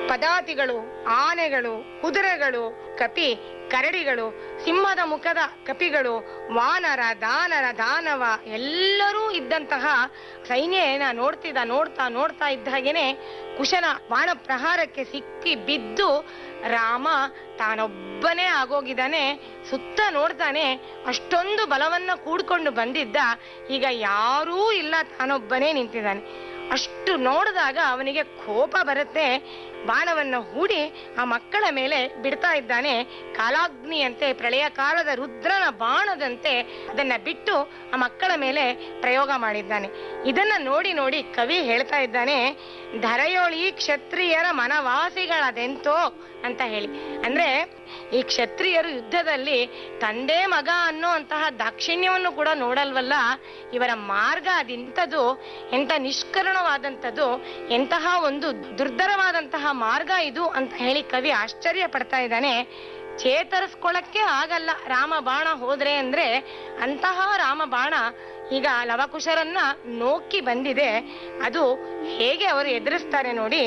ಪದಾತಿಗಳು ಆನೆಗಳು ಕುದುರೆಗಳು ಕಪಿ ಕರಡಿಗಳು ಸಿಂಹದ ಮುಖದ ಕಪಿಗಳು ವಾನರ ದಾನರ ದಾನವ ಎಲ್ಲರೂ ಇದ್ದಂತಹ ಸೈನ್ಯನ ನೋಡ್ತಿದ್ದ ನೋಡ್ತಾ ನೋಡ್ತಾ ಇದ್ದ ಹಾಗೇನೆ ಕುಶನ ಬಾಣ ಪ್ರಹಾರಕ್ಕೆ ಸಿಕ್ಕಿ ಬಿದ್ದು ರಾಮ ತಾನೊಬ್ಬನೇ ಆಗೋಗಿದ್ದಾನೆ ಸುತ್ತ ನೋಡ್ತಾನೆ ಅಷ್ಟೊಂದು ಬಲವನ್ನ ಕೂಡ್ಕೊಂಡು ಬಂದಿದ್ದ ಈಗ ಯಾರೂ ಇಲ್ಲ ತಾನೊಬ್ಬನೇ ನಿಂತಿದ್ದಾನೆ ಅಷ್ಟು ನೋಡಿದಾಗ ಅವನಿಗೆ ಕೋಪ ಬರುತ್ತೆ ಬಾಣವನ್ನು ಹೂಡಿ ಆ ಮಕ್ಕಳ ಮೇಲೆ ಬಿಡ್ತಾ ಇದ್ದಾನೆ ಕಾಲಾಗ್ನಿಯಂತೆ ಪ್ರಳಯ ಕಾಲದ ರುದ್ರನ ಬಾಣದಂತೆ ಅದನ್ನ ಬಿಟ್ಟು ಆ ಮಕ್ಕಳ ಮೇಲೆ ಪ್ರಯೋಗ ಮಾಡಿದ್ದಾನೆ ಇದನ್ನ ನೋಡಿ ನೋಡಿ ಕವಿ ಹೇಳ್ತಾ ಇದ್ದಾನೆ ಧರೆಯೋಳಿ ಕ್ಷತ್ರಿಯರ ಮನವಾಸಿಗಳದೆಂತೋ ಅಂತ ಹೇಳಿ ಅಂದ್ರೆ ಈ ಕ್ಷತ್ರಿಯರು ಯುದ್ಧದಲ್ಲಿ ತಂದೆ ಮಗ ಅನ್ನೋ ಅಂತಹ ದಾಕ್ಷಿಣ್ಯವನ್ನು ಕೂಡ ನೋಡಲ್ವಲ್ಲ ಇವರ ಮಾರ್ಗ ಅದೆಂಥದ್ದು ಎಂತ ನಿಷ್ಕರಣವಾದಂಥದ್ದು ಎಂತಹ ಒಂದು ದುರ್ಧರವಾದಂತಹ ಮಾರ್ಗ ಇದು ಅಂತ ಹೇಳಿ ಕವಿ ಆಶ್ಚರ್ಯ ಪಡ್ತಾ ಇದ್ದಾನೆ ಚೇತರಿಸ್ಕೊಳಕ್ಕೆ ಆಗಲ್ಲ ರಾಮ ಬಾಣ ಹೋದ್ರೆ ಅಂದ್ರೆ ಅಂತಹ ರಾಮ ಬಾಣ ಈಗ ಲವಕುಶರನ್ನ ನೋಕ್ಕಿ ಬಂದಿದೆ ಅದು ಹೇಗೆ ಅವರು ಎದುರಿಸ್ತಾರೆ ನೋಡಿ